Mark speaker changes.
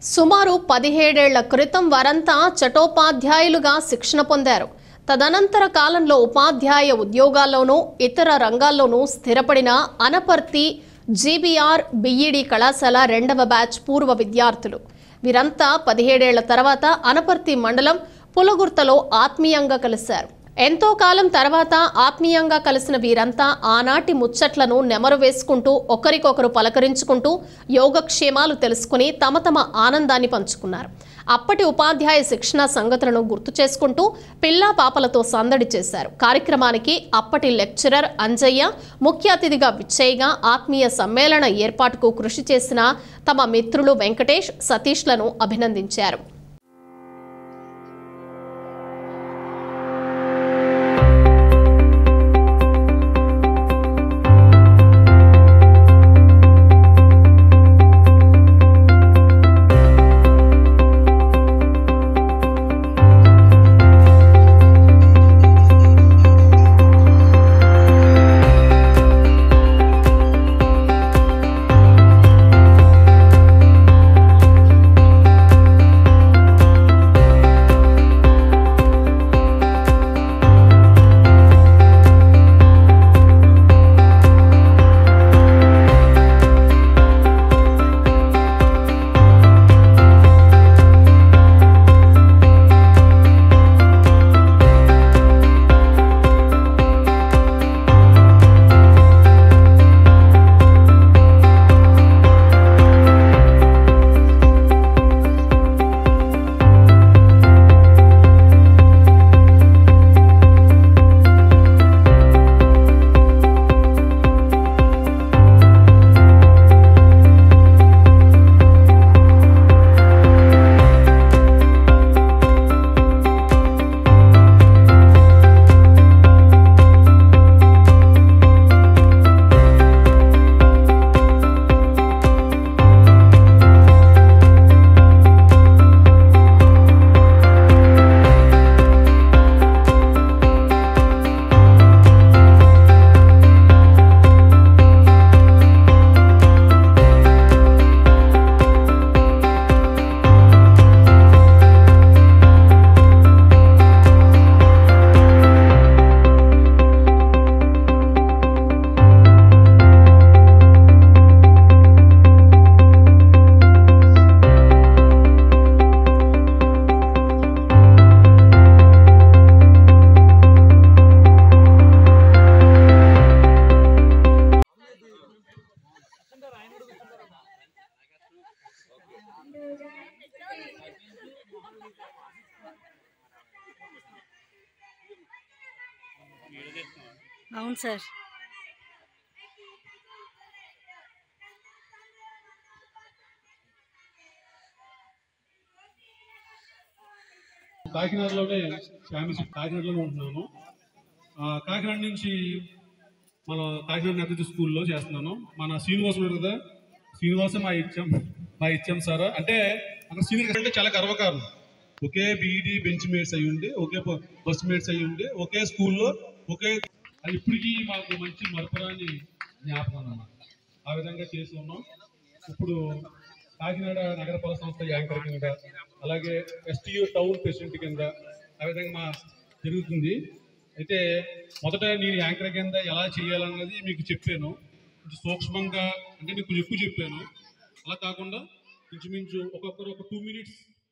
Speaker 1: సుమారు పదిహేడేళ్ల క్రితం వారంతా చటోపాధ్యాయులుగా శిక్షణ పొందారు తదనంతర కాలంలో ఉపాధ్యాయ ఉద్యోగాల్లోనూ ఇతర రంగాల్లోనూ స్థిరపడిన అనపర్తి జీబీఆర్ బిఈడి కళాశాల రెండవ బ్యాచ్ పూర్వ విద్యార్థులు వీరంతా పదిహేడేళ్ల తర్వాత అనపర్తి మండలం పులగుర్తలో ఆత్మీయంగా కలిశారు ఎంతో కాలం తర్వాత ఆత్మీయంగా కలిసిన వీరంతా ఆనాటి ముచ్చట్లను నెమరు వేసుకుంటూ ఒకరికొకరు పలకరించుకుంటూ యోగక్షేమాలు తెలుసుకుని తమ తమ ఆనందాన్ని పంచుకున్నారు అప్పటి ఉపాధ్యాయ శిక్షణ సంగతులను గుర్తు చేసుకుంటూ పిల్లా పాపలతో సందడి చేశారు కార్యక్రమానికి అప్పటి లెక్చరర్ అంజయ్య ముఖ్య అతిథిగా విచ్చేయగా ఆత్మీయ సమ్మేళన ఏర్పాటుకు కృషి చేసిన తమ మిత్రులు వెంకటేష్ సతీష్లను అభినందించారు
Speaker 2: అవును సార్
Speaker 3: కాకినాడలోనే ఫ్యామిలీ కాకినాడలోనే ఉంటున్నాను ఆ, కాకినాడ నుంచి మన కాకినాడ నెతది స్కూల్లో చేస్తున్నాను మన శ్రీనివాస్ ఉన్నాడు కదా శ్రీనివాసే మా ఇచ్చాం మా ఇచ్చాం సార్ అంటే అక్కడ సీనియర్ అంటే చాలా గర్వకారణం ఒకే బీఈడి బెంచ్ మేట్స్ అయ్యి ఉండి ఒకే బ- బస్ మేట్స్ అయ్యి ఉండి ఒకే స్కూల్లో ఒకే అది ఇప్పటికీ మాకు మంచి మరపురాని జ్ఞాపకం అన్నమాట ఆ విధంగా చేసి ఉన్నాం ఇప్పుడు కాకినాడ నగరపాలక సంస్థ యాంకర్ కింద అలాగే ఎస్టీయూ టౌన్ ప్రెసిడెంట్ కింద ఆ విధంగా మా జరుగుతుంది అయితే మొదట నేను యాంకర్ కింద ఎలా చేయాలన్నది మీకు చెప్పాను కొంచెం సూక్ష్మంగా అంటే నేను కొంచెం ఎక్కువ చెప్పాను అలా కాకుండా ఇంచుమించు ఒక్కొక్కరు ఒక టూ మినిట్స్